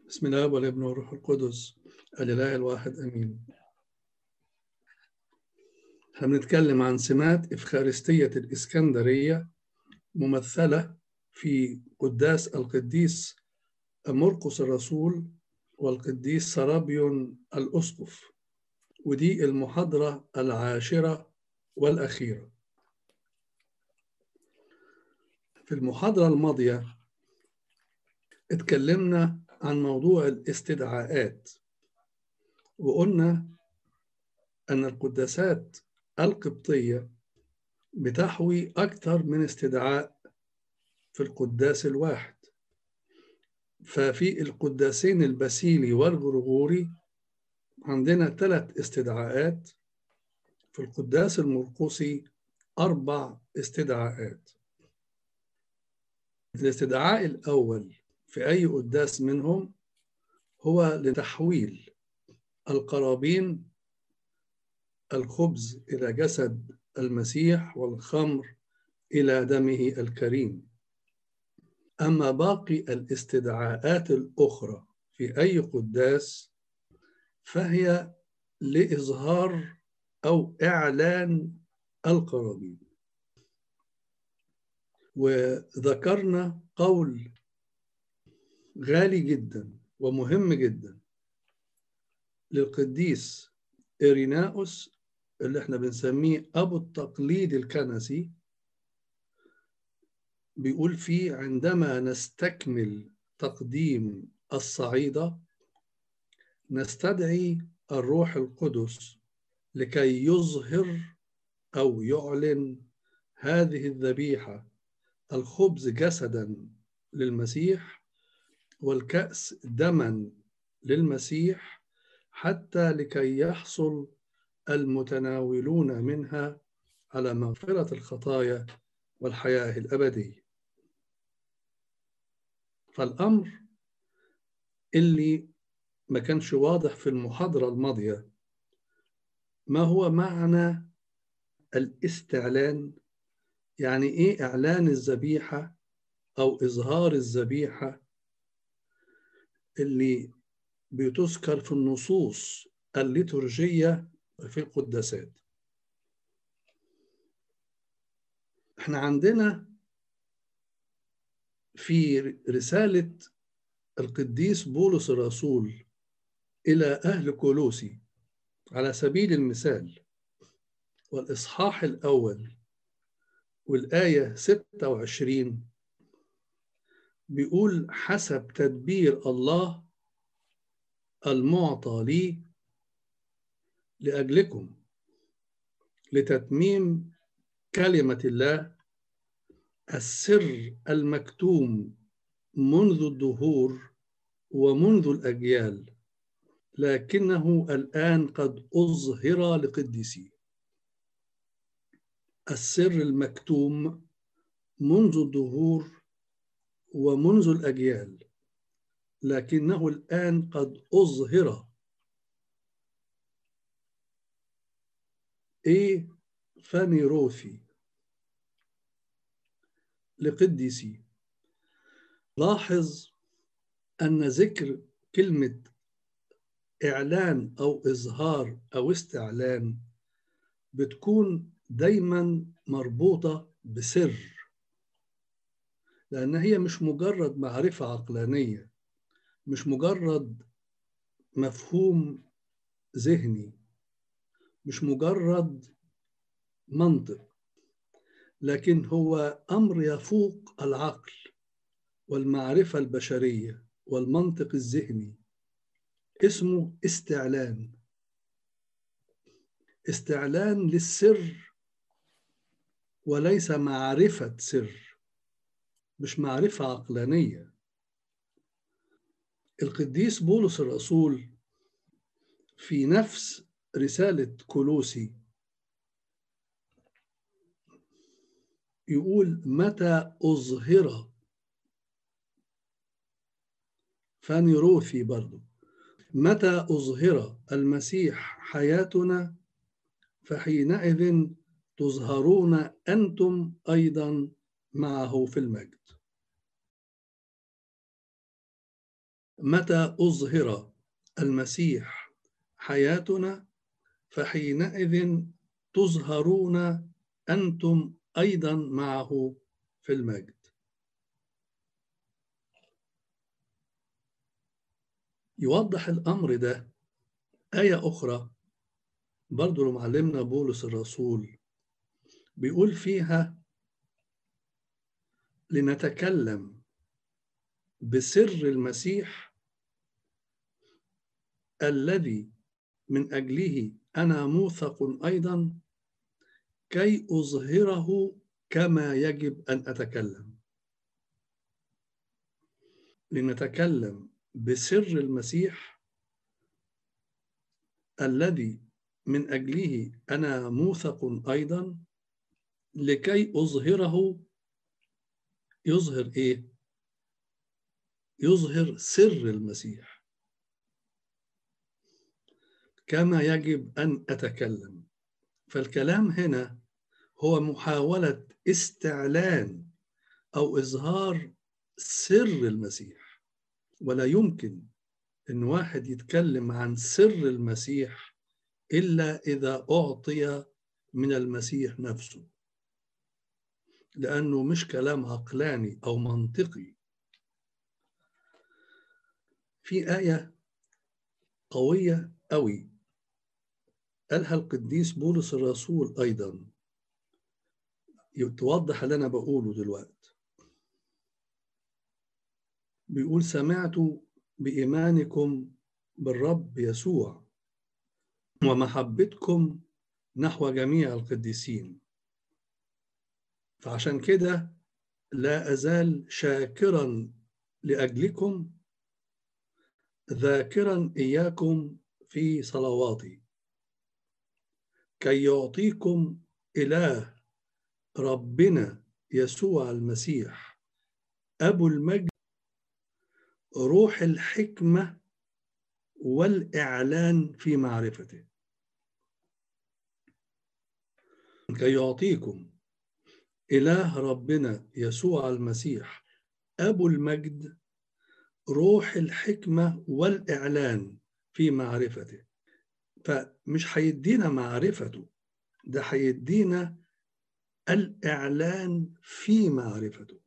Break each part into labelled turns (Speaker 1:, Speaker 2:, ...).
Speaker 1: بسم الله والابن والروح القدس الإله الواحد أمين هنتكلم عن سمات إفخارستية الإسكندرية ممثلة في قداس القديس مرقس الرسول والقديس سرابيون الأسقف ودي المحاضرة العاشرة والأخيرة في المحاضرة الماضية اتكلمنا عن موضوع الاستدعاءات وقلنا أن القداسات القبطية بتحوي أكثر من استدعاء في القداس الواحد ففي القداسين الباسيلي والغرغوري عندنا ثلاث استدعاءات في القداس المرقسي أربع استدعاءات الاستدعاء الأول في أي قداس منهم هو لتحويل القرابين الخبز إلى جسد المسيح والخمر إلى دمه الكريم أما باقي الاستدعاءات الأخرى في أي قداس فهي لإظهار أو إعلان القرابين وذكرنا قول غالي جدا ومهم جدا للقديس إيريناوس اللي احنا بنسميه أبو التقليد الكنسي بيقول فيه عندما نستكمل تقديم الصعيدة نستدعي الروح القدس لكي يظهر أو يعلن هذه الذبيحة الخبز جسدا للمسيح والكأس دما للمسيح حتى لكي يحصل المتناولون منها على مغفرة الخطايا والحياة الأبدية فالأمر اللي ما كانش واضح في المحاضرة الماضية ما هو معنى الاستعلان يعني إيه إعلان الذبيحة أو إظهار الذبيحة اللي بتذكر في النصوص الليتورجية في القداسات احنا عندنا في رسالة القديس بولس الرسول إلى أهل كولوسي على سبيل المثال والإصحاح الأول والآية 26 بيقول حسب تدبير الله المعطى لي لأجلكم لتتميم كلمة الله السر المكتوم منذ الدهور ومنذ الأجيال لكنه الآن قد أظهر لقدسي السر المكتوم منذ الدهور ومنذ الأجيال لكنه الآن قد أظهر إيه فانيروثي لقدسي لاحظ أن ذكر كلمة إعلان أو إظهار أو استعلان بتكون دايما مربوطة بسر لأن هي مش مجرد معرفة عقلانية مش مجرد مفهوم ذهني مش مجرد منطق لكن هو أمر يفوق العقل والمعرفة البشرية والمنطق الذهني اسمه استعلان استعلان للسر وليس معرفة سر مش معرفة عقلانية القديس بولس الرسول في نفس رسالة كولوسي يقول متى أظهر فانيروثي برضو متى أظهر المسيح حياتنا فحينئذ تظهرون أنتم أيضا معه في المجد متى أظهر المسيح حياتنا فحينئذ تظهرون أنتم أيضا معه في المجد يوضح الأمر ده آية أخرى برضو لمعلمنا بولس الرسول بيقول فيها لنتكلم بسر المسيح الذي من أجله أنا موثق أيضا كي أظهره كما يجب أن أتكلم لنتكلم بسر المسيح الذي من أجله أنا موثق أيضا لكي أظهره يظهر إيه؟ يظهر سر المسيح كما يجب أن أتكلم فالكلام هنا هو محاولة استعلان أو إظهار سر المسيح ولا يمكن أن واحد يتكلم عن سر المسيح إلا إذا أعطي من المسيح نفسه لأنه مش كلام عقلاني أو منطقي في آية قوية أوي قالها القديس بولس الرسول أيضا توضح اللي أنا بقوله دلوقتي بيقول سمعت بإيمانكم بالرب يسوع ومحبتكم نحو جميع القديسين فعشان كده لا أزال شاكرا لأجلكم ذاكرا إياكم في صلواتي كي يعطيكم إله ربنا يسوع المسيح أبو المجد روح الحكمة والإعلان في معرفته كي يعطيكم إله ربنا يسوع المسيح أبو المجد روح الحكمة والإعلان في معرفته فمش هيدينا معرفته ده هيدينا الإعلان في معرفته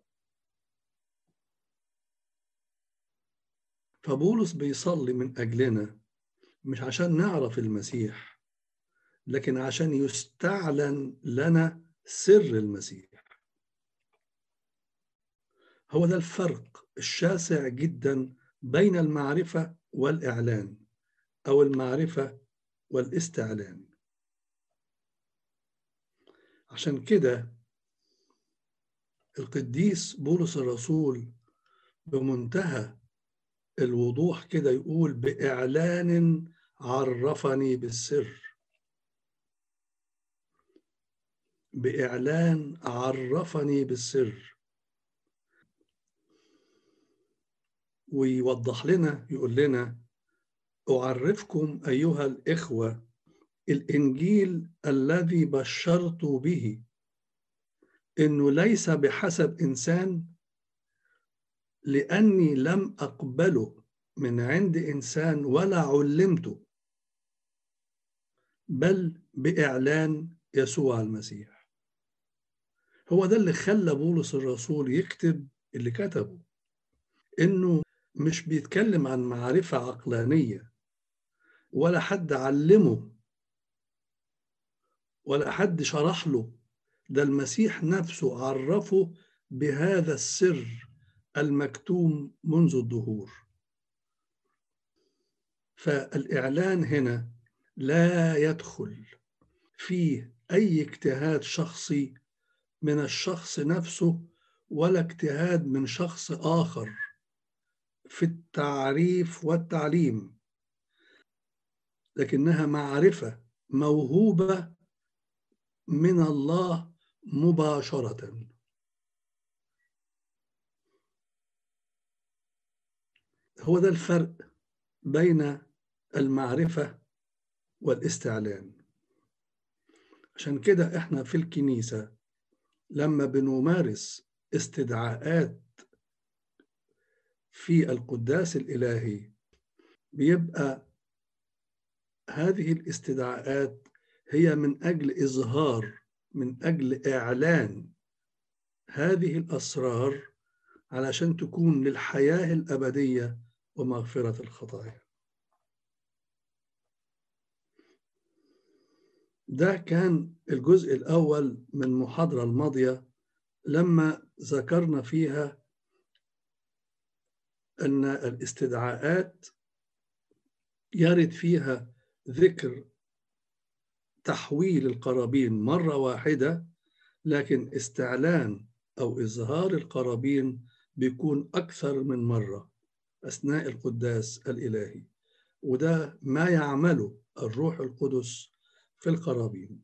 Speaker 1: فبولس بيصلي من أجلنا مش عشان نعرف المسيح لكن عشان يستعلن لنا سر المسيح هو ده الفرق الشاسع جدا بين المعرفة والإعلان أو المعرفة والاستعلان عشان كده القديس بولس الرسول بمنتهى الوضوح كده يقول بإعلان عرفني بالسر بإعلان عرفني بالسر ويوضح لنا يقول لنا أعرفكم أيها الإخوة الإنجيل الذي بشرت به إنه ليس بحسب إنسان لأني لم أقبله من عند إنسان ولا علمته بل بإعلان يسوع المسيح هو ده اللي خلى بولس الرسول يكتب اللي كتبه إنه مش بيتكلم عن معرفة عقلانية ولا حد علمه ولا حد شرح له ده المسيح نفسه عرفه بهذا السر المكتوم منذ الدهور فالإعلان هنا لا يدخل فيه أي اجتهاد شخصي من الشخص نفسه ولا اجتهاد من شخص آخر في التعريف والتعليم لكنها معرفة موهوبة من الله مباشرة هو ده الفرق بين المعرفة والاستعلان عشان كده احنا في الكنيسة لما بنمارس استدعاءات في القداس الإلهي بيبقى هذه الاستدعاءات هي من أجل إظهار من أجل إعلان هذه الأسرار علشان تكون للحياة الأبدية ومغفرة الخطايا ده كان الجزء الأول من المحاضرة الماضية لما ذكرنا فيها أن الاستدعاءات يرد فيها ذكر تحويل القرابين مرة واحدة لكن استعلان أو إظهار القرابين بيكون أكثر من مرة أثناء القداس الإلهي وده ما يعمله الروح القدس في القرابين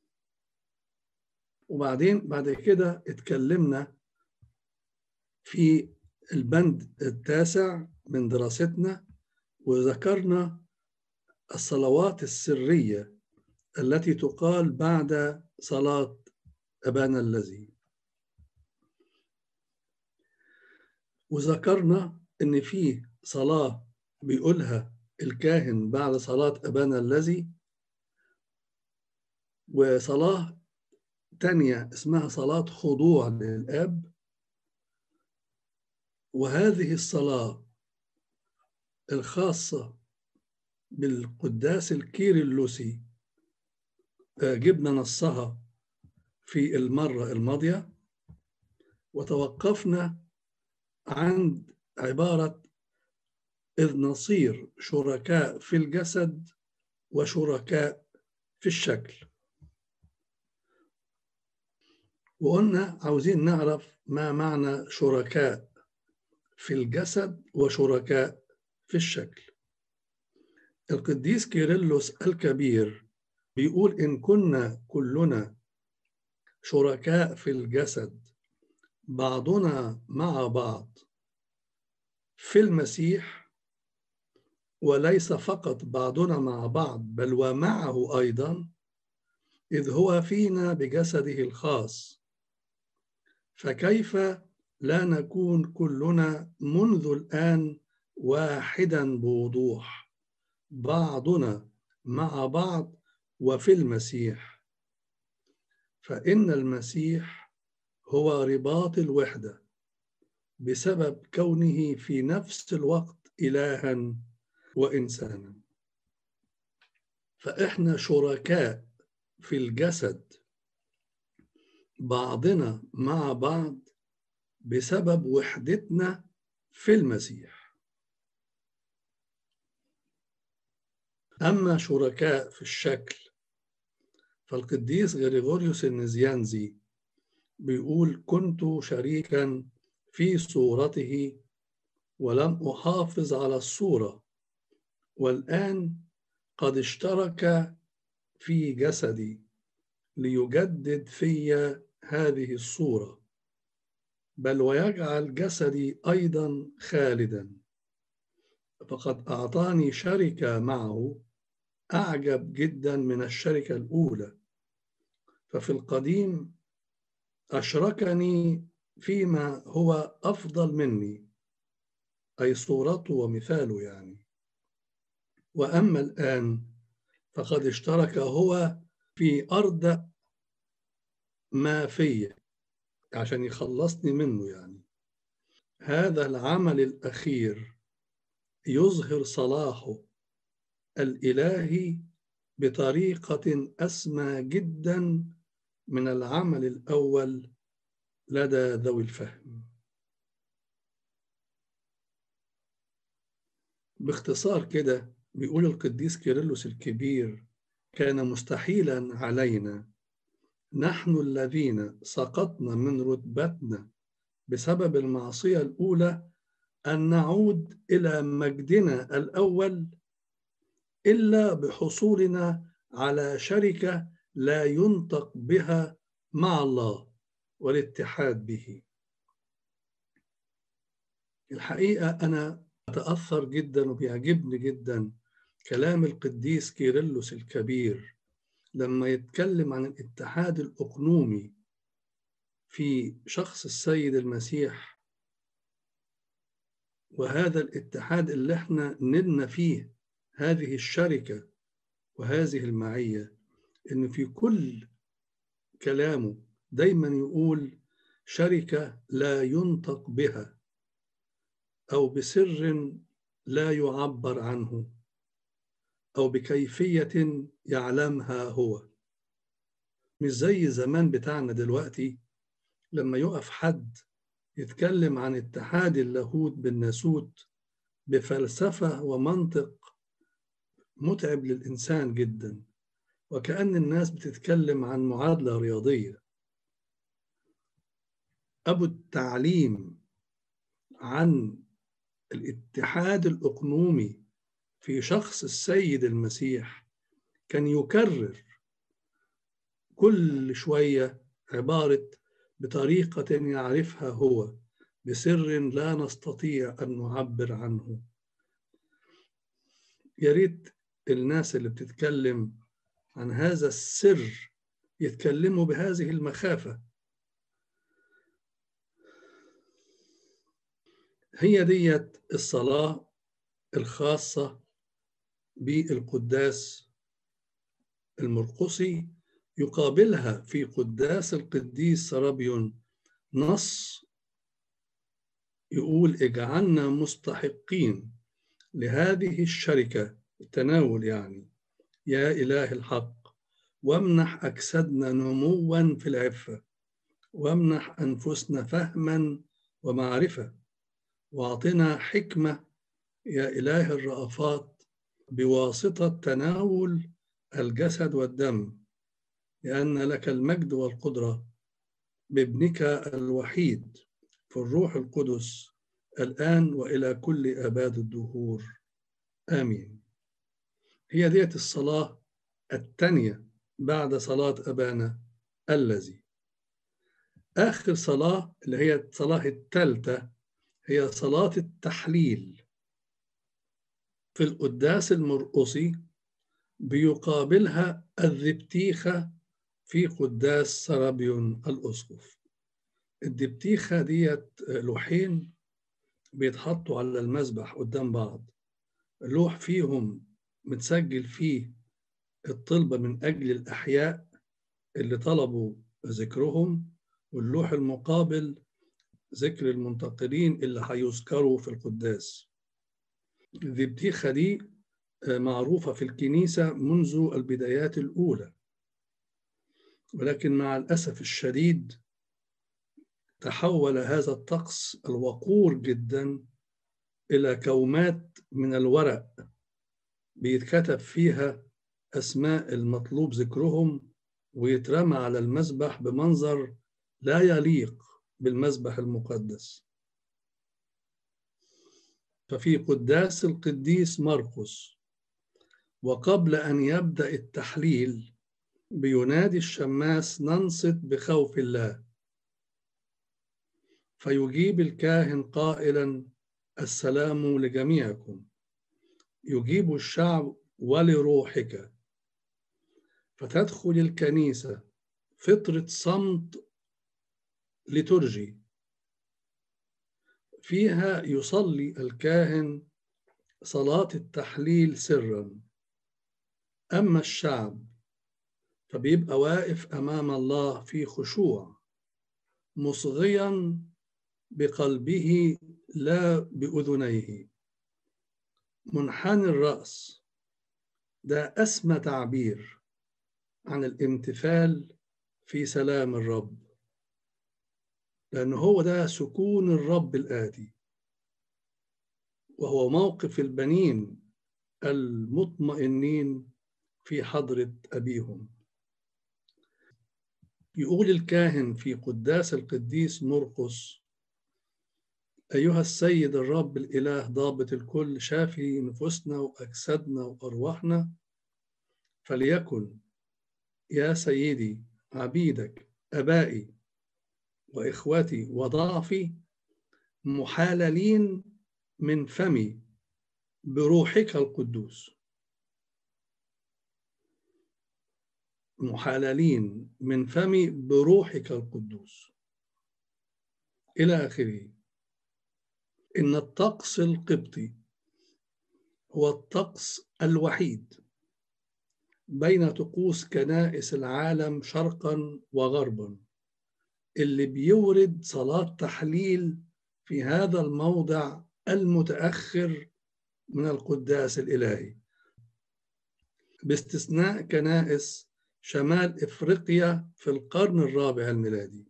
Speaker 1: وبعدين بعد كده اتكلمنا في البند التاسع من دراستنا وذكرنا الصلوات السرية التي تقال بعد صلاة أبانا الذي وذكرنا إن في صلاة بيقولها الكاهن بعد صلاة أبانا الذي وصلاة تانية اسمها صلاة خضوع للآب وهذه الصلاة الخاصة بالقداس الكيرلسي جبنا نصها في المرة الماضية وتوقفنا عند عبارة إذ نصير شركاء في الجسد وشركاء في الشكل وقلنا عاوزين نعرف ما معنى شركاء في الجسد وشركاء في الشكل القديس كيرلس الكبير بيقول إن كنا كلنا شركاء في الجسد بعضنا مع بعض في المسيح وليس فقط بعضنا مع بعض بل ومعه أيضا إذ هو فينا بجسده الخاص فكيف لا نكون كلنا منذ الآن واحدا بوضوح بعضنا مع بعض وفي المسيح فإن المسيح هو رباط الوحدة بسبب كونه في نفس الوقت إلها وإنسانا فإحنا شركاء في الجسد بعضنا مع بعض بسبب وحدتنا في المسيح أما شركاء في الشكل فالقديس غريغوريوس النزيانزي بيقول كنت شريكا في صورته ولم أحافظ على الصورة والآن قد اشترك في جسدي ليجدد في هذه الصورة بل ويجعل جسدي أيضا خالدا فقد أعطاني شركة معه أعجب جدا من الشركة الأولى ففي القديم أشركني فيما هو أفضل مني أي صورته ومثاله يعني وأما الآن فقد اشترك هو في أرض ما في عشان يخلصني منه يعني هذا العمل الأخير يظهر صلاحه الإلهي بطريقة أسمى جدا من العمل الأول لدى ذوي الفهم باختصار كده بيقول القديس كيرلس الكبير كان مستحيلا علينا نحن الذين سقطنا من رتبتنا بسبب المعصية الأولى أن نعود إلى مجدنا الأول إلا بحصولنا على شركة لا ينطق بها مع الله والاتحاد به الحقيقة أنا أتأثر جدا وبيعجبني جدا كلام القديس كيرلس الكبير لما يتكلم عن الاتحاد الأقنومي في شخص السيد المسيح وهذا الاتحاد اللي احنا نلنا فيه هذه الشركة وهذه المعية إن في كل كلامه دايما يقول شركة لا ينطق بها أو بسر لا يعبر عنه أو بكيفية يعلمها هو مش زي زمان بتاعنا دلوقتي لما يقف حد يتكلم عن اتحاد اللاهوت بالناسوت بفلسفة ومنطق متعب للإنسان جدا وكأن الناس بتتكلم عن معادلة رياضية أبو التعليم عن الاتحاد الأقنومي في شخص السيد المسيح كان يكرر كل شوية عبارة بطريقة يعرفها هو بسر لا نستطيع أن نعبر عنه يا ريت الناس اللي بتتكلم عن هذا السر يتكلموا بهذه المخافة هي ديت الصلاة الخاصة بالقداس المرقسي يقابلها في قداس القديس سرابيون نص يقول اجعلنا مستحقين لهذه الشركة التناول يعني يا إله الحق وامنح أجسادنا نموا في العفة وامنح أنفسنا فهما ومعرفة واعطنا حكمة يا إله الرأفات بواسطة تناول الجسد والدم لأن لك المجد والقدرة بابنك الوحيد في الروح القدس الآن وإلى كل أباد الدهور آمين هي ديت الصلاة الثانية بعد صلاة أبانا الذي آخر صلاة اللي هي الصلاة الثالثة هي صلاة التحليل في القداس المرقصي بيقابلها الذبتيخة في قداس سرابيون الأسقف الدبتيخة ديت لوحين بيتحطوا على المذبح قدام بعض اللوح فيهم متسجل فيه الطلبة من أجل الأحياء اللي طلبوا ذكرهم واللوح المقابل ذكر المنتقلين اللي هيذكروا في القداس الذبتيخة دي معروفة في الكنيسة منذ البدايات الأولى ولكن مع الأسف الشديد تحول هذا الطقس الوقور جدا إلى كومات من الورق بيتكتب فيها أسماء المطلوب ذكرهم ويترمى على المذبح بمنظر لا يليق بالمذبح المقدس ففي قداس القديس مرقس وقبل أن يبدأ التحليل بينادي الشماس ننصت بخوف الله فيجيب الكاهن قائلا السلام لجميعكم يجيب الشعب ولروحك فتدخل الكنيسة فترة صمت لترجي فيها يصلي الكاهن صلاة التحليل سرا أما الشعب فبيبقى واقف أمام الله في خشوع مصغيا بقلبه لا بأذنيه منحني الرأس ده أسمى تعبير عن الامتثال في سلام الرب لأن هو ده سكون الرب الآتي وهو موقف البنين المطمئنين في حضرة أبيهم يقول الكاهن في قداس القديس مرقس أيها السيد الرب الإله ضابط الكل شافي نفوسنا وأجسادنا وأرواحنا فليكن يا سيدي عبيدك أبائي وإخوتي وضعفي محاللين من فمي بروحك القدوس محاللين من فمي بروحك القدوس إلى آخره إن الطقس القبطي هو الطقس الوحيد بين طقوس كنائس العالم شرقا وغربا اللي بيورد صلاة تحليل في هذا الموضع المتأخر من القداس الإلهي باستثناء كنائس شمال إفريقيا في القرن الرابع الميلادي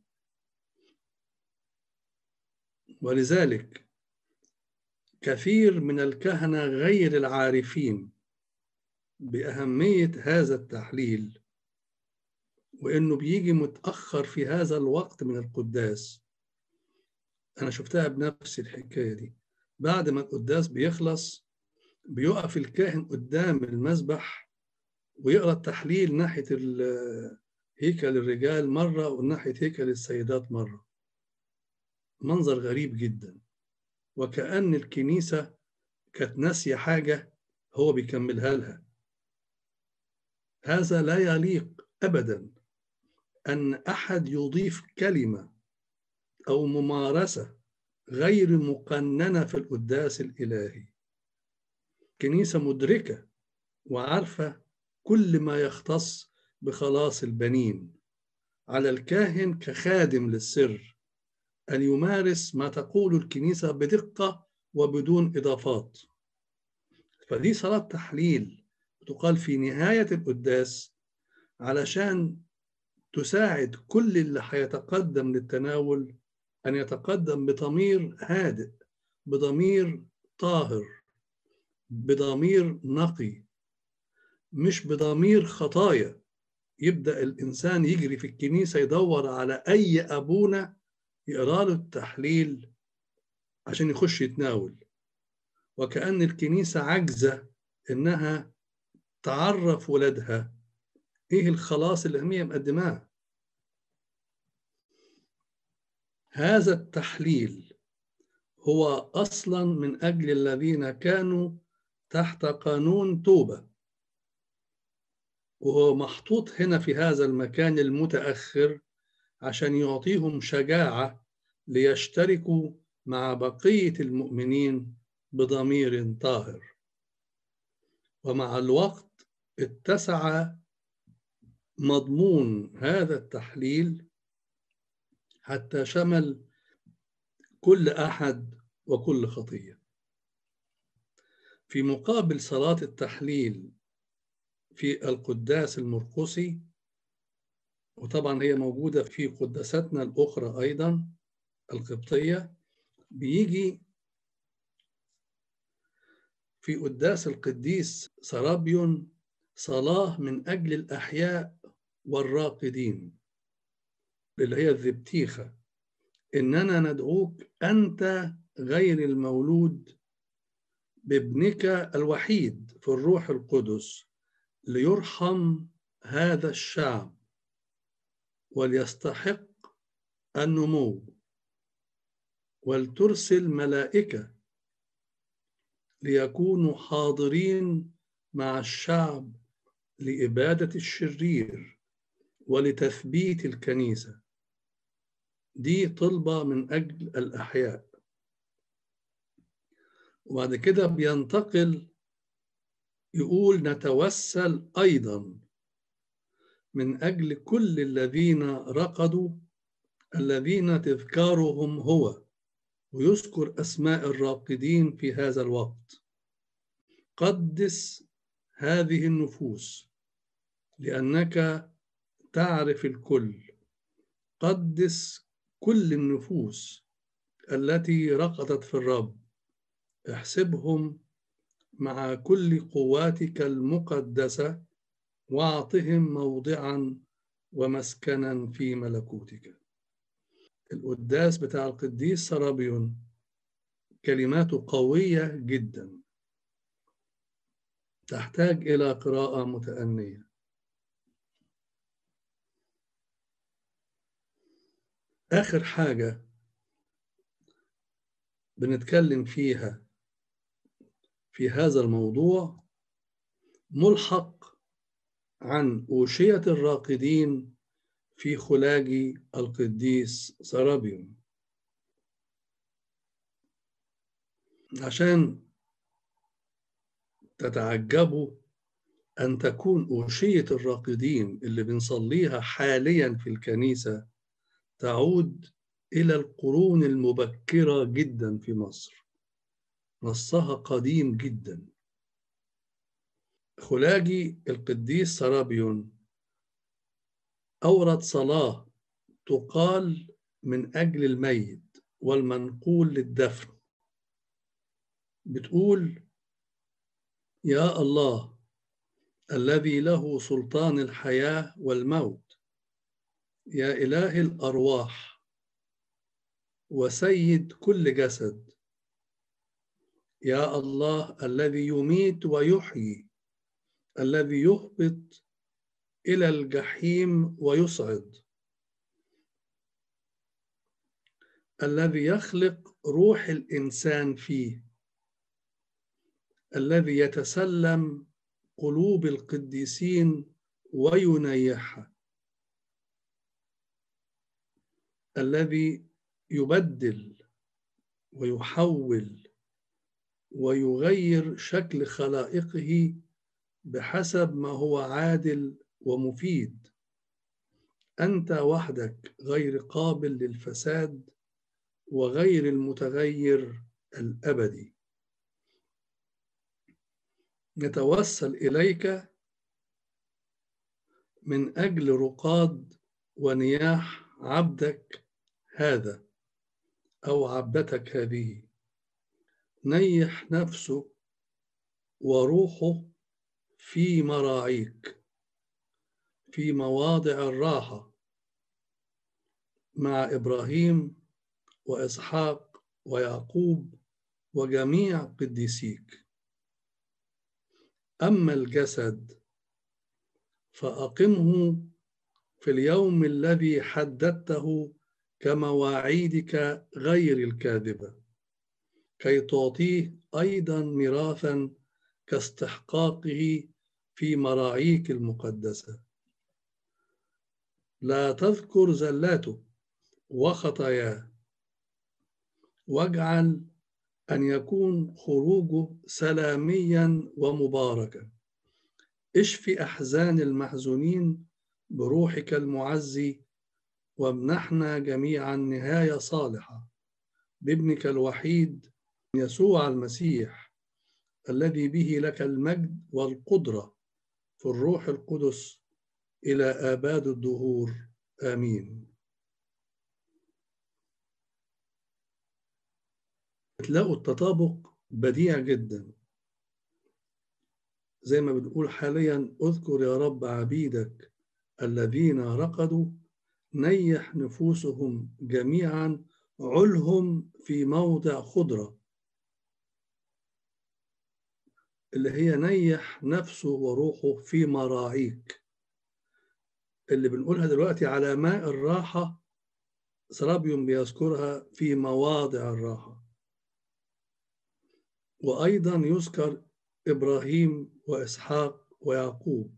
Speaker 1: ولذلك كثير من الكهنة غير العارفين بأهمية هذا التحليل وإنه بيجي متأخر في هذا الوقت من القداس أنا شفتها بنفسي الحكاية دي بعد ما القداس بيخلص بيقف الكاهن قدام المذبح ويقرأ التحليل ناحية هيكل الرجال مرة وناحية هيكل السيدات مرة منظر غريب جدا وكأن الكنيسة كانت ناسية حاجة هو بيكملها لها هذا لا يليق أبدا أن أحد يضيف كلمة أو ممارسة غير مقننة في القداس الإلهي كنيسة مدركة وعارفة كل ما يختص بخلاص البنين على الكاهن كخادم للسر أن يمارس ما تقول الكنيسة بدقة وبدون إضافات فدي صلاة تحليل تقال في نهاية القداس علشان تساعد كل اللي هيتقدم للتناول أن يتقدم بضمير هادئ بضمير طاهر بضمير نقي مش بضمير خطايا يبدأ الإنسان يجري في الكنيسة يدور على أي أبونا يقرأ له التحليل عشان يخش يتناول وكأن الكنيسة عجزة إنها تعرف ولادها إيه الخلاص اللي هي مقدماه هذا التحليل هو اصلا من اجل الذين كانوا تحت قانون توبه وهو محطوط هنا في هذا المكان المتاخر عشان يعطيهم شجاعه ليشتركوا مع بقيه المؤمنين بضمير طاهر ومع الوقت اتسع مضمون هذا التحليل حتى شمل كل احد وكل خطيه في مقابل صلاه التحليل في القداس المرقسي وطبعا هي موجوده في قداساتنا الاخرى ايضا القبطيه بيجي في قداس القديس سرابيون صلاه من اجل الاحياء والراقدين اللي هي الذبتيخة إننا ندعوك أنت غير المولود بابنك الوحيد في الروح القدس ليرحم هذا الشعب وليستحق النمو ولترسل ملائكة ليكونوا حاضرين مع الشعب لإبادة الشرير ولتثبيت الكنيسة دي طلبة من أجل الأحياء وبعد كده بينتقل يقول نتوسل أيضا من أجل كل الذين رقدوا الذين تذكارهم هو ويذكر أسماء الراقدين في هذا الوقت قدس هذه النفوس لأنك تعرف الكل قدس كل النفوس التي رقدت في الرب احسبهم مع كل قواتك المقدسة واعطهم موضعا ومسكنا في ملكوتك القداس بتاع القديس سرابيون كلماته قوية جدا تحتاج إلى قراءة متأنية آخر حاجة بنتكلم فيها في هذا الموضوع ملحق عن أوشية الراقدين في خلاج القديس سرابيون عشان تتعجبوا أن تكون أوشية الراقدين اللي بنصليها حاليا في الكنيسة تعود إلى القرون المبكرة جدا في مصر نصها قديم جدا خلاجي القديس سرابيون أورد صلاة تقال من أجل الميت والمنقول للدفن بتقول يا الله الذي له سلطان الحياة والموت يا إله الأرواح وسيد كل جسد يا الله الذي يميت ويحيي الذي يهبط إلى الجحيم ويصعد الذي يخلق روح الإنسان فيه الذي يتسلم قلوب القديسين وينيحها الذي يبدل ويحول ويغير شكل خلائقه بحسب ما هو عادل ومفيد انت وحدك غير قابل للفساد وغير المتغير الابدي نتوسل اليك من اجل رقاد ونياح عبدك هذا او عبدتك هذه نيح نفسه وروحه في مراعيك في مواضع الراحه مع ابراهيم واسحاق ويعقوب وجميع قديسيك اما الجسد فاقمه في اليوم الذي حددته كمواعيدك غير الكاذبه كي تعطيه ايضا ميراثا كاستحقاقه في مراعيك المقدسه لا تذكر زلاته وخطاياه واجعل ان يكون خروجه سلاميا ومباركا اشفي احزان المحزونين بروحك المعزي وامنحنا جميعا نهايه صالحه بابنك الوحيد يسوع المسيح الذي به لك المجد والقدره في الروح القدس الى اباد الدهور امين تلاقوا التطابق بديع جدا زي ما بنقول حاليا اذكر يا رب عبيدك الذين رقدوا نيح نفوسهم جميعا علهم في موضع خضره اللي هي نيح نفسه وروحه في مراعيك اللي بنقولها دلوقتي على ماء الراحة سرابيوم بيذكرها في مواضع الراحة وأيضا يذكر إبراهيم وإسحاق ويعقوب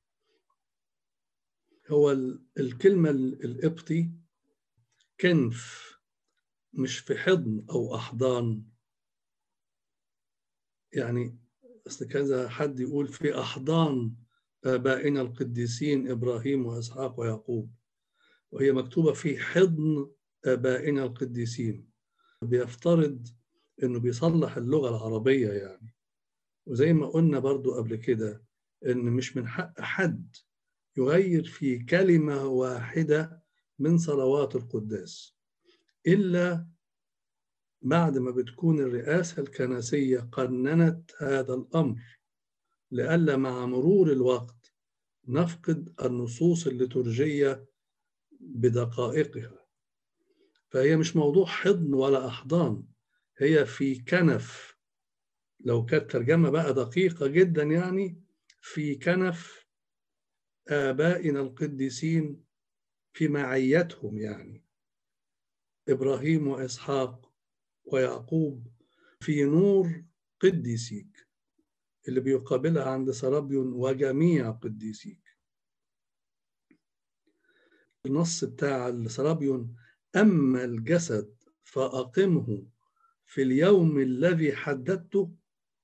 Speaker 1: هو الكلمة القبطي كنف مش في حضن أو أحضان يعني أصل كذا حد يقول في أحضان آبائنا القديسين إبراهيم وإسحاق ويعقوب وهي مكتوبة في حضن آبائنا القديسين بيفترض إنه بيصلح اللغة العربية يعني وزي ما قلنا برضو قبل كده إن مش من حق حد يغير في كلمة واحدة من صلوات القداس إلا بعد ما بتكون الرئاسة الكنسية قننت هذا الأمر لئلا مع مرور الوقت نفقد النصوص الليتورجية بدقائقها فهي مش موضوع حضن ولا أحضان هي في كنف لو كانت ترجمة بقى دقيقة جدا يعني في كنف آبائنا القديسين في معيتهم يعني إبراهيم وإسحاق ويعقوب في نور قديسيك اللي بيقابلها عند سرابيون وجميع قديسيك النص بتاع سرابيون أما الجسد فأقمه في اليوم الذي حددته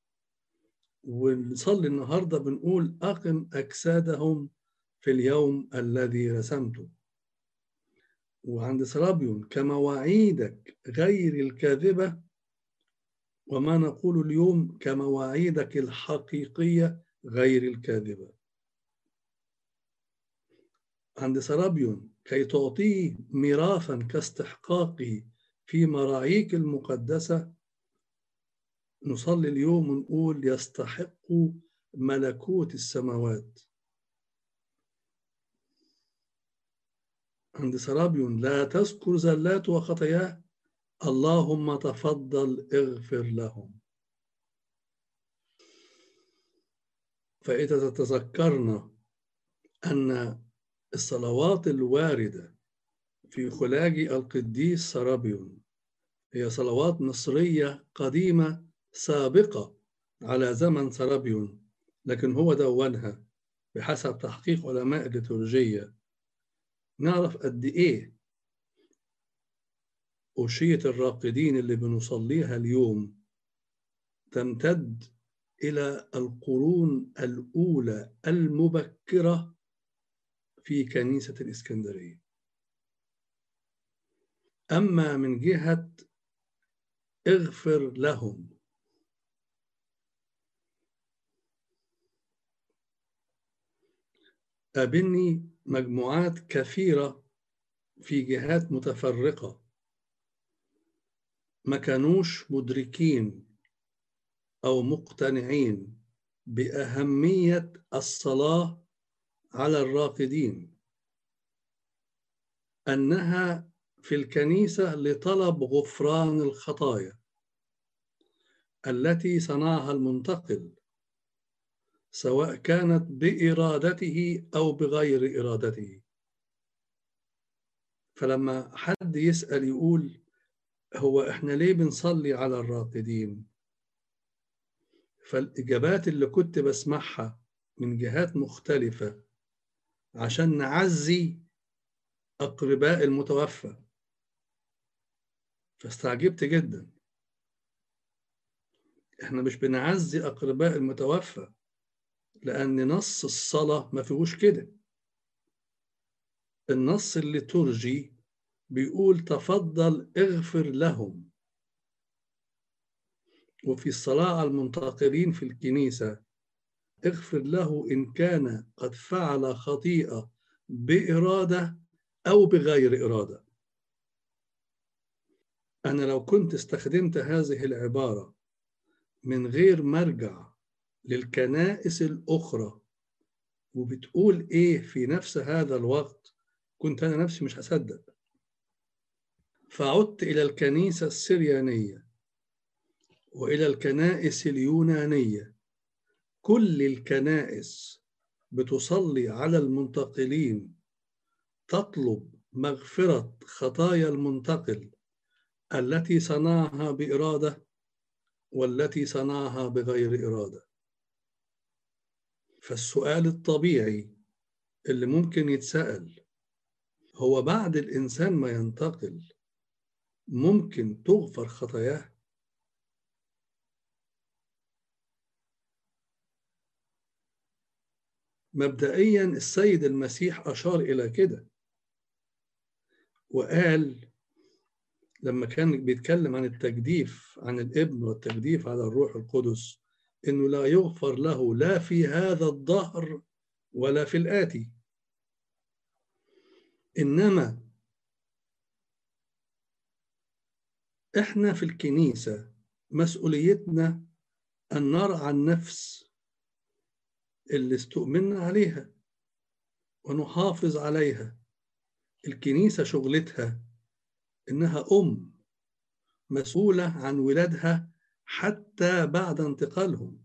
Speaker 1: ونصلي النهارده بنقول أقم أجسادهم في اليوم الذي رسمته وعند سرابيون كمواعيدك غير الكاذبة وما نقول اليوم كمواعيدك الحقيقية غير الكاذبة عند سرابيون كي تعطيه ميراثا كاستحقاقه في مراعيك المقدسة نصلي اليوم ونقول يستحق ملكوت السماوات عند سرابيون لا تذكر زلات وخطاياه اللهم تفضل اغفر لهم فإذا تتذكرنا أن الصلوات الواردة في خلاج القديس سرابيون هي صلوات مصرية قديمة سابقة على زمن سرابيون لكن هو دونها بحسب تحقيق علماء الليتورجية نعرف قد إيه أشية الراقدين اللي بنصليها اليوم تمتد إلى القرون الأولى المبكرة في كنيسة الإسكندرية أما من جهة اغفر لهم قابلني مجموعات كثيرة في جهات متفرقة ما كانوش مدركين أو مقتنعين بأهمية الصلاة على الراقدين أنها في الكنيسة لطلب غفران الخطايا التي صنعها المنتقل سواء كانت بإرادته أو بغير إرادته فلما حد يسأل يقول هو إحنا ليه بنصلي على الراقدين فالإجابات اللي كنت بسمعها من جهات مختلفة عشان نعزي أقرباء المتوفى فاستعجبت جدا احنا مش بنعزي أقرباء المتوفى لأن نص الصلاة ما فيهوش كده النص الليتورجي بيقول تفضل اغفر لهم وفي الصلاة على المنتقلين في الكنيسة اغفر له إن كان قد فعل خطيئة بإرادة أو بغير إرادة أنا لو كنت استخدمت هذه العبارة من غير مرجع للكنائس الأخرى وبتقول إيه في نفس هذا الوقت كنت أنا نفسي مش هصدق فعدت إلى الكنيسة السريانية وإلى الكنائس اليونانية كل الكنائس بتصلي على المنتقلين تطلب مغفرة خطايا المنتقل التي صنعها بإرادة والتي صنعها بغير إرادة فالسؤال الطبيعي اللي ممكن يتسأل هو بعد الإنسان ما ينتقل ممكن تغفر خطاياه مبدئيا السيد المسيح أشار إلى كده وقال لما كان بيتكلم عن التجديف عن الابن والتجديف على الروح القدس انه لا يغفر له لا في هذا الدهر ولا في الآتي إنما إحنا في الكنيسة مسؤوليتنا أن نرعى النفس اللي استؤمنا عليها ونحافظ عليها الكنيسة شغلتها إنها أم مسؤولة عن ولادها حتى بعد انتقالهم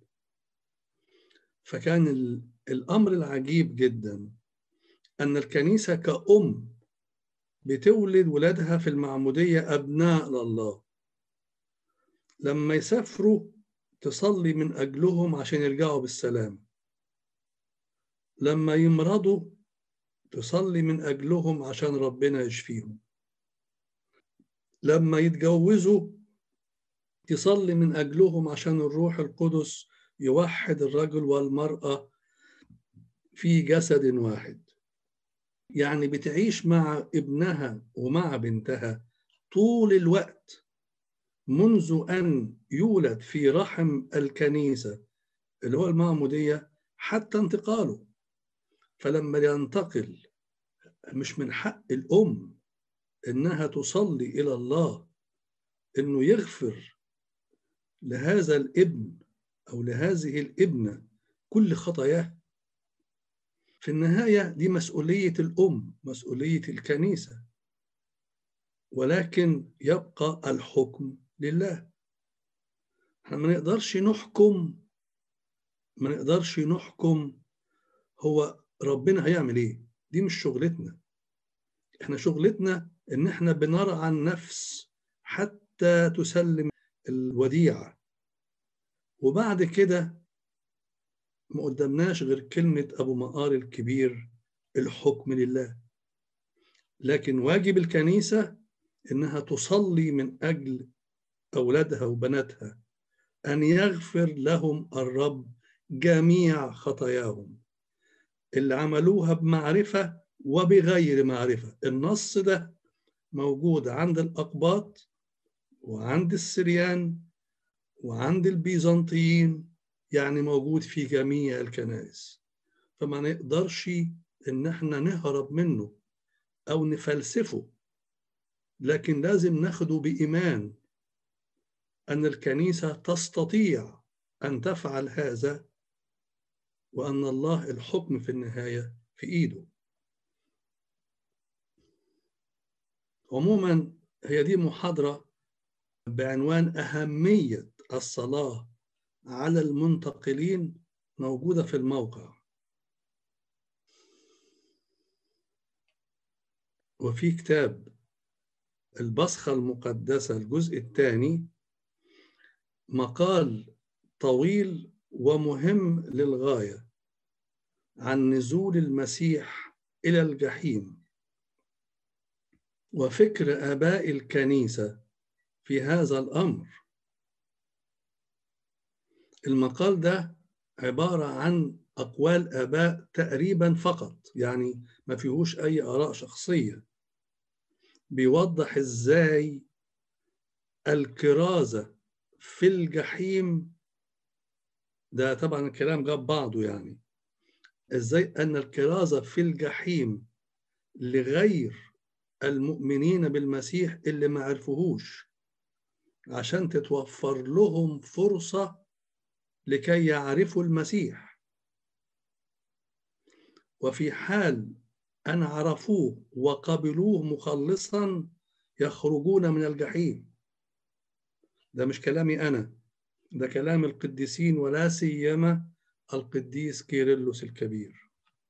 Speaker 1: فكان الأمر العجيب جدا أن الكنيسة كأم بتولد ولادها في المعمودية أبناء لله لما يسافروا تصلي من أجلهم عشان يرجعوا بالسلام لما يمرضوا تصلي من أجلهم عشان ربنا يشفيهم لما يتجوزوا تصلي من أجلهم عشان الروح القدس يوحد الرجل والمرأة في جسد واحد يعني بتعيش مع ابنها ومع بنتها طول الوقت منذ أن يولد في رحم الكنيسة اللي هو المعمودية حتى انتقاله فلما ينتقل مش من حق الأم إنها تصلي إلى الله إنه يغفر لهذا الابن أو لهذه الابنة كل خطاياه في النهاية دي مسؤولية الأم مسؤولية الكنيسة ولكن يبقى الحكم لله احنا ما نقدرش نحكم ما نقدرش نحكم هو ربنا هيعمل ايه دي مش شغلتنا احنا شغلتنا ان احنا بنرعى النفس حتى تسلم الوديعة وبعد كده ما قدامناش غير كلمة أبو مقار الكبير الحكم لله لكن واجب الكنيسة إنها تصلي من أجل أولادها وبناتها أن يغفر لهم الرب جميع خطاياهم اللي عملوها بمعرفة وبغير معرفة النص ده موجود عند الأقباط وعند السريان وعند البيزنطيين يعني موجود في جميع الكنائس فما نقدرش ان احنا نهرب منه او نفلسفه لكن لازم ناخده بايمان ان الكنيسه تستطيع ان تفعل هذا وان الله الحكم في النهايه في ايده عموما هي دي محاضره بعنوان اهميه الصلاه على المنتقلين موجودة في الموقع وفي كتاب البصخة المقدسة الجزء الثاني مقال طويل ومهم للغاية عن نزول المسيح إلى الجحيم وفكر آباء الكنيسة في هذا الأمر المقال ده عبارة عن أقوال آباء تقريبا فقط يعني ما فيهوش أي آراء شخصية بيوضح إزاي الكرازة في الجحيم ده طبعا الكلام جاب بعضه يعني إزاي أن الكرازة في الجحيم لغير المؤمنين بالمسيح اللي ما عرفوهوش عشان تتوفر لهم فرصه لكي يعرفوا المسيح وفي حال أن عرفوه وقبلوه مخلصا يخرجون من الجحيم ده مش كلامي أنا ده كلام القديسين ولا سيما القديس كيرلس الكبير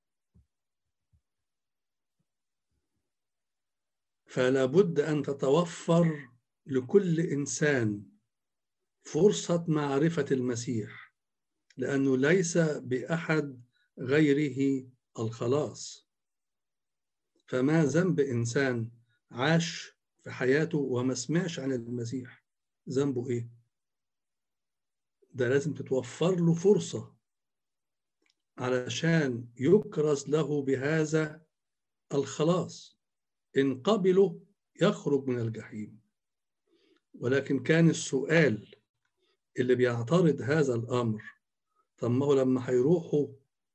Speaker 1: فلا بد أن تتوفر لكل إنسان فرصة معرفة المسيح لأنه ليس بأحد غيره الخلاص فما ذنب إنسان عاش في حياته وما سمعش عن المسيح ذنبه إيه؟ ده لازم تتوفر له فرصة علشان يكرز له بهذا الخلاص إن قبله يخرج من الجحيم ولكن كان السؤال اللي بيعترض هذا الأمر طب ما هو لما هيروحوا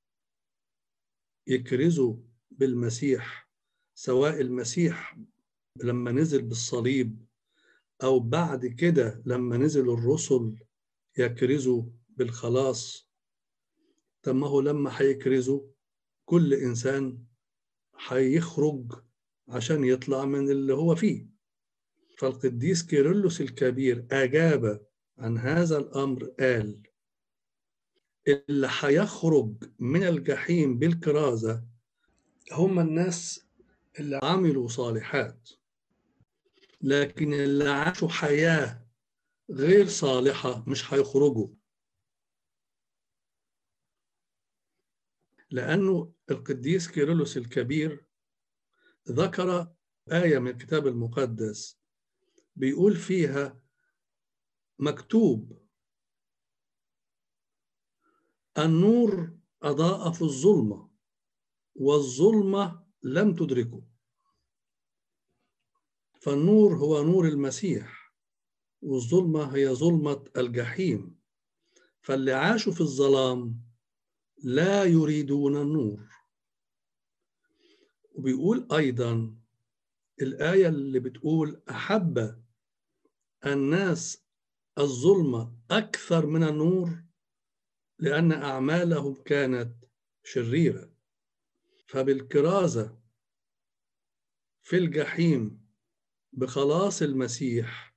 Speaker 1: يكرزوا بالمسيح سواء المسيح لما نزل بالصليب أو بعد كده لما نزل الرسل يكرزوا بالخلاص طب ما هو لما هيكرزوا كل إنسان هيخرج عشان يطلع من اللي هو فيه فالقديس كيرلس الكبير أجاب عن هذا الأمر قال اللي هيخرج من الجحيم بالكرازة هم الناس اللي عملوا صالحات لكن اللي عاشوا حياة غير صالحة مش هيخرجوا لأنه القديس كيرلس الكبير ذكر آية من الكتاب المقدس بيقول فيها مكتوب النور أضاء في الظلمة والظلمة لم تدركه فالنور هو نور المسيح والظلمة هي ظلمة الجحيم فاللي عاشوا في الظلام لا يريدون النور وبيقول أيضا الآية اللي بتقول أحب الناس الظلمة أكثر من النور لأن أعمالهم كانت شريرة فبالكرازة في الجحيم بخلاص المسيح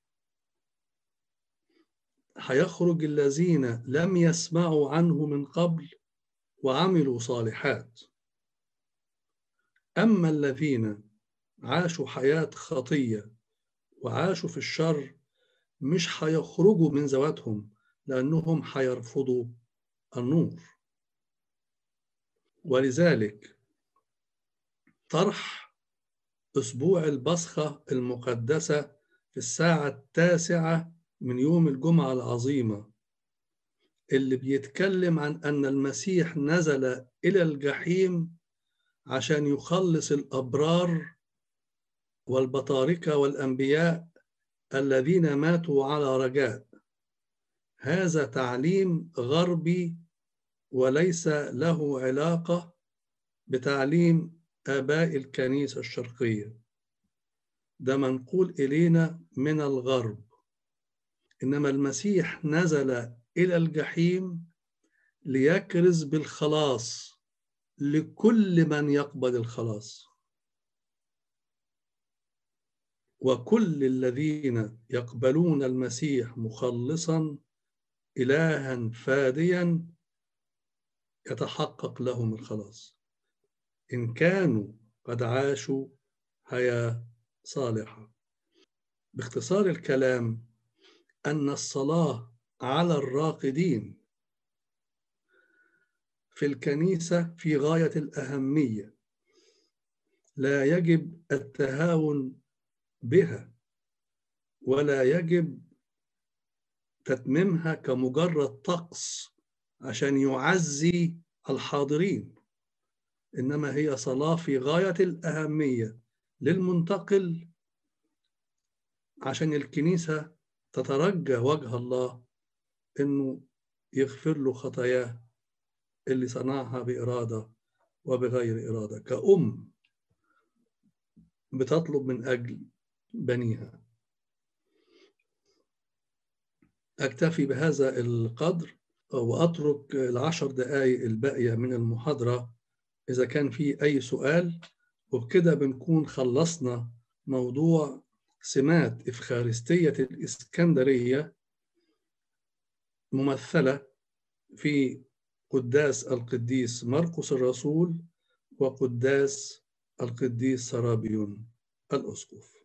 Speaker 1: هيخرج الذين لم يسمعوا عنه من قبل وعملوا صالحات أما الذين عاشوا حياة خطية وعاشوا في الشر مش هيخرجوا من ذواتهم لأنهم هيرفضوا النور ولذلك طرح أسبوع البصخة المقدسة في الساعة التاسعة من يوم الجمعة العظيمة اللي بيتكلم عن أن المسيح نزل إلى الجحيم عشان يخلص الأبرار والبطاركة والأنبياء الذين ماتوا على رجاء هذا تعليم غربي وليس له علاقة بتعليم آباء الكنيسة الشرقية ده منقول إلينا من الغرب إنما المسيح نزل إلى الجحيم ليكرز بالخلاص لكل من يقبل الخلاص وكل الذين يقبلون المسيح مخلصا إلها فاديا يتحقق لهم الخلاص إن كانوا قد عاشوا حياة صالحة باختصار الكلام أن الصلاة على الراقدين في الكنيسة في غاية الأهمية لا يجب التهاون بها ولا يجب تتميمها كمجرد طقس عشان يعزي الحاضرين انما هي صلاه في غايه الاهميه للمنتقل عشان الكنيسه تترجى وجه الله انه يغفر له خطاياه اللي صنعها باراده وبغير اراده كأم بتطلب من اجل بنيها اكتفي بهذا القدر واترك العشر دقائق الباقيه من المحاضره اذا كان في اي سؤال وبكده بنكون خلصنا موضوع سمات افخارستيه الاسكندريه ممثله في قداس القديس مرقس الرسول وقداس القديس سرابيون الاسقف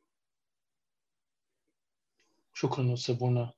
Speaker 2: شكرا استاذ بونا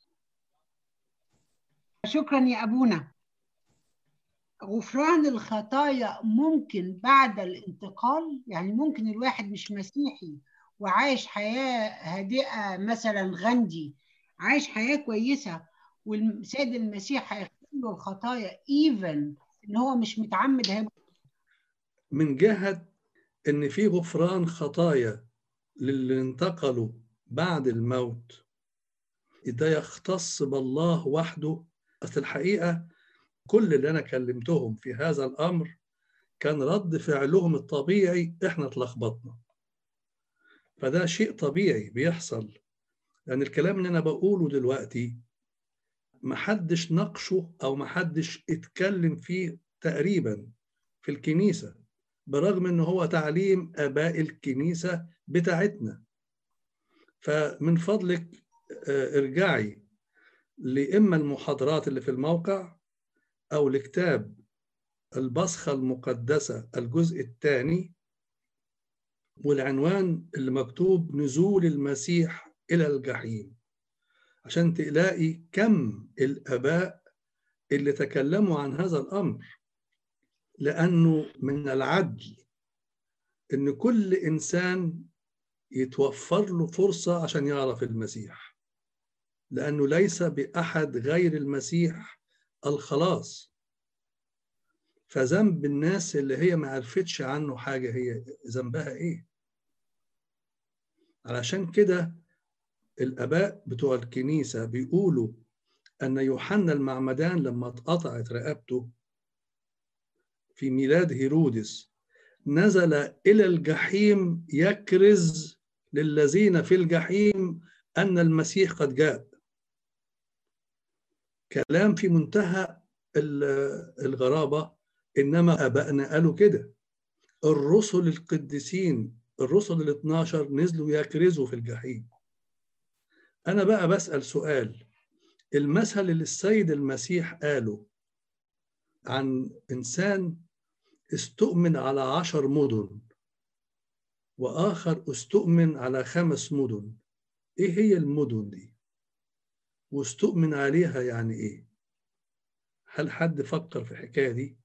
Speaker 3: شكرا يا أبونا غفران الخطايا ممكن بعد الانتقال يعني ممكن الواحد مش مسيحي وعايش حياة هادئة مثلا غندي عايش حياة كويسة والسيد المسيح هيغفر له الخطايا ايفن ان هو مش متعمد هيبقى
Speaker 1: من جهة إن في غفران خطايا للي انتقلوا بعد الموت ده يختص بالله وحده أصل الحقيقة كل اللي أنا كلمتهم في هذا الأمر كان رد فعلهم الطبيعي إحنا اتلخبطنا فده شيء طبيعي بيحصل لأن الكلام اللي أنا بقوله دلوقتي محدش ناقشه أو محدش اتكلم فيه تقريبا في الكنيسة برغم إن هو تعليم آباء الكنيسة بتاعتنا فمن فضلك ارجعي لإما المحاضرات اللي في الموقع أو لكتاب البصخة المقدسة الجزء الثاني والعنوان اللي مكتوب نزول المسيح إلى الجحيم عشان تلاقي كم الآباء اللي تكلموا عن هذا الأمر لأنه من العدل إن كل إنسان يتوفر له فرصة عشان يعرف المسيح لأنه ليس بأحد غير المسيح الخلاص فذنب الناس اللي هي ما عرفتش عنه حاجة هي ذنبها إيه علشان كده الآباء بتوع الكنيسة بيقولوا أن يوحنا المعمدان لما اتقطعت رقبته في ميلاد هيرودس نزل إلى الجحيم يكرز للذين في الجحيم أن المسيح قد جاء كلام في منتهى الغرابة إنما أبائنا قالوا كده الرسل القديسين الرسل ال 12 نزلوا يكرزوا في الجحيم أنا بقى بسأل سؤال المثل اللي السيد المسيح قاله عن إنسان استؤمن على عشر مدن وآخر استؤمن على خمس مدن إيه هي المدن دي؟ واستؤمن عليها يعني إيه؟ هل حد فكر في الحكاية دي؟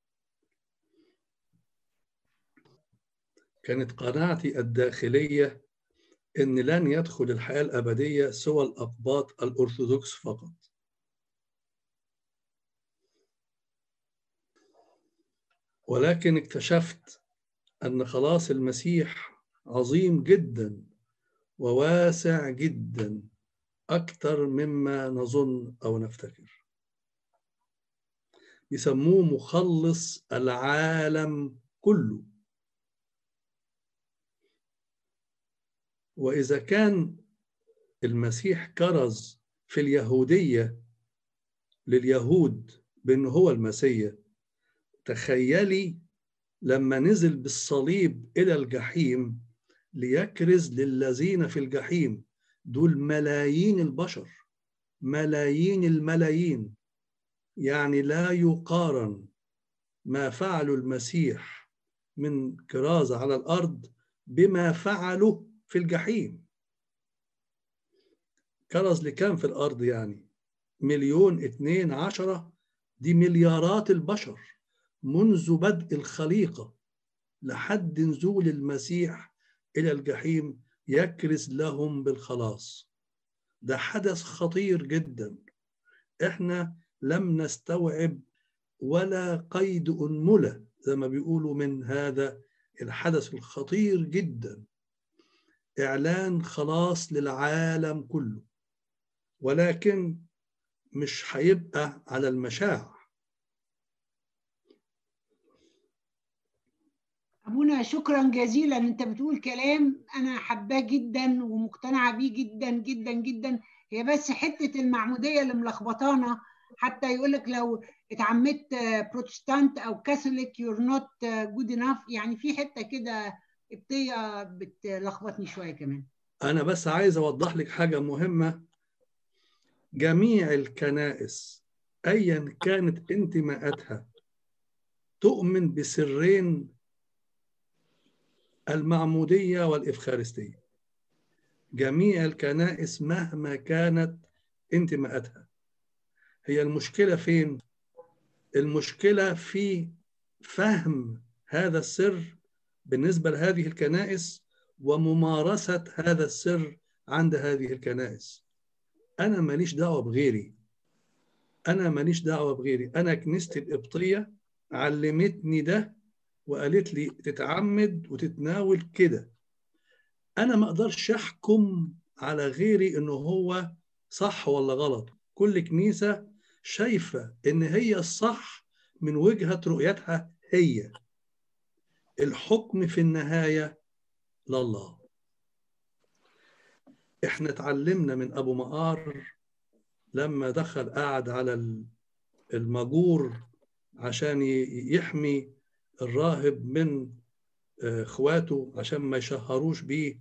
Speaker 1: كانت قناعتي الداخلية إن لن يدخل الحياة الأبدية سوى الأقباط الأرثوذكس فقط ولكن اكتشفت أن خلاص المسيح عظيم جدا وواسع جدا أكثر مما نظن أو نفتكر يسموه مخلص العالم كله وإذا كان المسيح كرز في اليهودية لليهود بأنه هو المسيح تخيلي لما نزل بالصليب إلى الجحيم ليكرز للذين في الجحيم دول ملايين البشر ملايين الملايين يعني لا يقارن ما فعله المسيح من كرازة على الأرض بما فعله في الجحيم كرز لكام في الأرض يعني مليون اتنين عشرة دي مليارات البشر منذ بدء الخليقة لحد نزول المسيح إلى الجحيم يكرز لهم بالخلاص ده حدث خطير جدا احنا لم نستوعب ولا قيد أنملة زي ما بيقولوا من هذا الحدث الخطير جدا إعلان خلاص للعالم كله ولكن مش هيبقى على المشاع
Speaker 3: أبونا شكرا جزيلا أنت بتقول كلام أنا حباه جدا ومقتنعة بيه جدا جدا جدا هي بس حتة المعمودية اللي ملخبطانا حتى يقول لك لو اتعمدت بروتستانت أو كاثوليك يور نوت جود انف يعني في حتة كده ابتيه بتلخبطني شوية كمان
Speaker 1: أنا بس عايز أوضح لك حاجة مهمة جميع الكنائس أيا كانت انتماءاتها تؤمن بسرين المعمودية والإفخارستية جميع الكنائس مهما كانت انتماءاتها هي المشكلة فين؟ المشكلة في فهم هذا السر بالنسبة لهذه الكنائس وممارسة هذا السر عند هذه الكنائس أنا ماليش دعوة بغيري أنا ماليش دعوة بغيري أنا كنيستي القبطية علمتني ده وقالت لي تتعمد وتتناول كده انا ما اقدرش احكم على غيري انه هو صح ولا غلط كل كنيسه شايفه ان هي الصح من وجهه رؤيتها هي الحكم في النهايه لله احنا اتعلمنا من ابو مقار لما دخل قعد على المجور عشان يحمي الراهب من اخواته عشان ما يشهروش بيه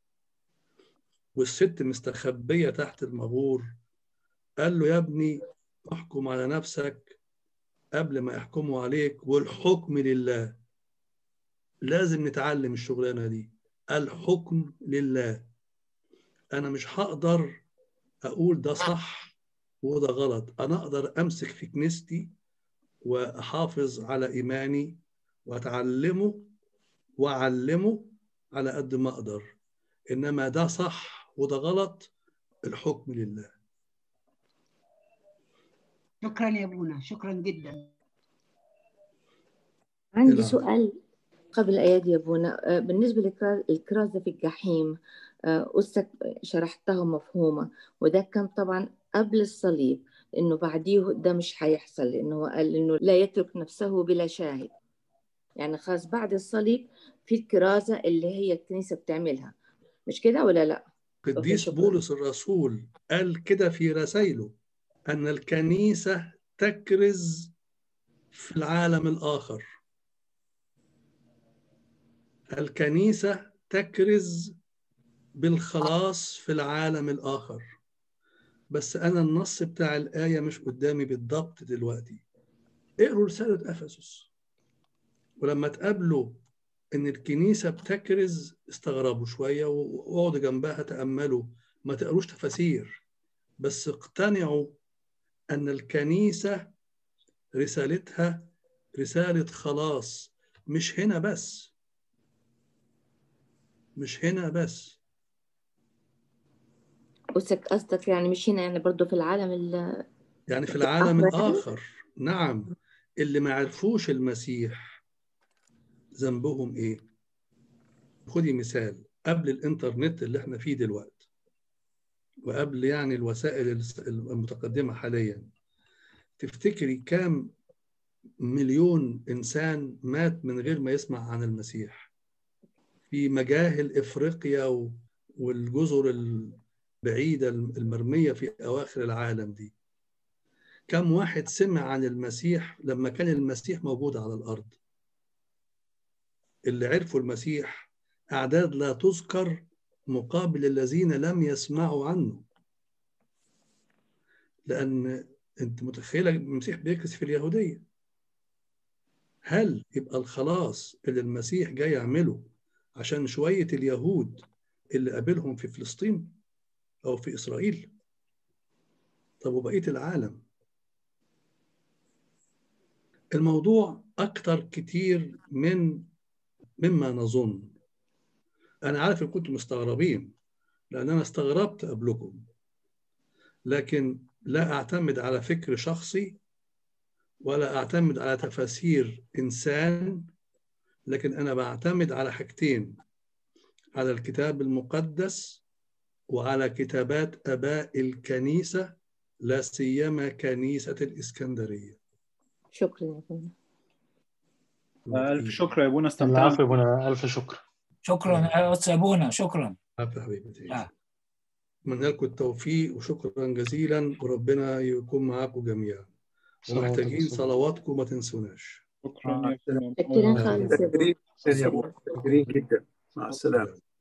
Speaker 1: والست مستخبيه تحت المغور قال له يا ابني احكم على نفسك قبل ما يحكموا عليك والحكم لله لازم نتعلم الشغلانه دي الحكم لله انا مش هقدر اقول ده صح وده غلط انا اقدر امسك في كنيستي واحافظ على ايماني واتعلمه واعلمه على قد ما اقدر انما ده صح وده غلط الحكم لله
Speaker 3: شكرا يا ابونا شكرا جدا
Speaker 4: عندي
Speaker 1: نعم.
Speaker 4: سؤال قبل الآيات يا بونا آه، بالنسبة للكرازة في الجحيم آه، أستك شرحتها مفهومة وده كان طبعا قبل الصليب إنه بعديه ده مش هيحصل لأنه هو قال إنه لا يترك نفسه بلا شاهد يعني خلاص بعد الصليب في الكرازة اللي هي الكنيسة بتعملها مش كده ولا لا؟
Speaker 1: قديس
Speaker 4: شكراً.
Speaker 1: بولس الرسول قال كده في رسائله أن الكنيسة تكرز في العالم الآخر الكنيسة تكرز بالخلاص في العالم الآخر بس أنا النص بتاع الآية مش قدامي بالضبط دلوقتي اقروا رسالة أفسس ولما تقابلوا إن الكنيسة بتكرز استغربوا شوية واقعدوا جنبها تأملوا ما تقروش تفاسير بس اقتنعوا أن الكنيسة رسالتها رسالة خلاص مش هنا بس مش هنا بس
Speaker 4: أستك قصدك يعني مش هنا يعني برضو في العالم ال-
Speaker 1: يعني في العالم
Speaker 4: الآخر يعني؟
Speaker 1: الآخر نعم اللي ما عرفوش المسيح ذنبهم إيه؟ خدي مثال قبل الإنترنت اللي إحنا فيه دلوقتي وقبل يعني الوسائل الس- المتقدمة حاليا تفتكري كام مليون إنسان مات من غير ما يسمع عن المسيح في مجاهل إفريقيا و- والجزر البعيدة المرمية في أواخر العالم دي كم واحد سمع عن المسيح لما كان المسيح موجود على الأرض اللي عرفوا المسيح أعداد لا تذكر مقابل الذين لم يسمعوا عنه لأن أنت متخيلة المسيح بيكرس في اليهودية هل يبقى الخلاص اللي المسيح جاي يعمله عشان شوية اليهود اللي قابلهم في فلسطين أو في إسرائيل طب وبقية العالم الموضوع أكتر كتير من مما نظن أنا عارف إن كنتم مستغربين لأن أنا استغربت قبلكم لكن لا أعتمد على فكر شخصي ولا أعتمد على تفاسير إنسان لكن أنا بعتمد على حاجتين على الكتاب المقدس وعلى كتابات آباء الكنيسة لا سيما كنيسة الإسكندرية
Speaker 4: شكرا يا بونا
Speaker 5: ألف شكر يا أبونا
Speaker 2: العفو
Speaker 5: استمتعنا
Speaker 2: يا ابونا الف شكر
Speaker 6: شكرا يا أستاذ أبونا شكرا
Speaker 1: عفو يا حبيبتي
Speaker 6: آه.
Speaker 1: أتمنى لكم التوفيق وشكرا جزيلا وربنا يكون معاكم جميعا ومحتاجين صلواتكم ما تنسوناش
Speaker 5: شكرا يا أبونا
Speaker 4: شكرا خالص يا بونا
Speaker 7: شكرا جدا مع السلامه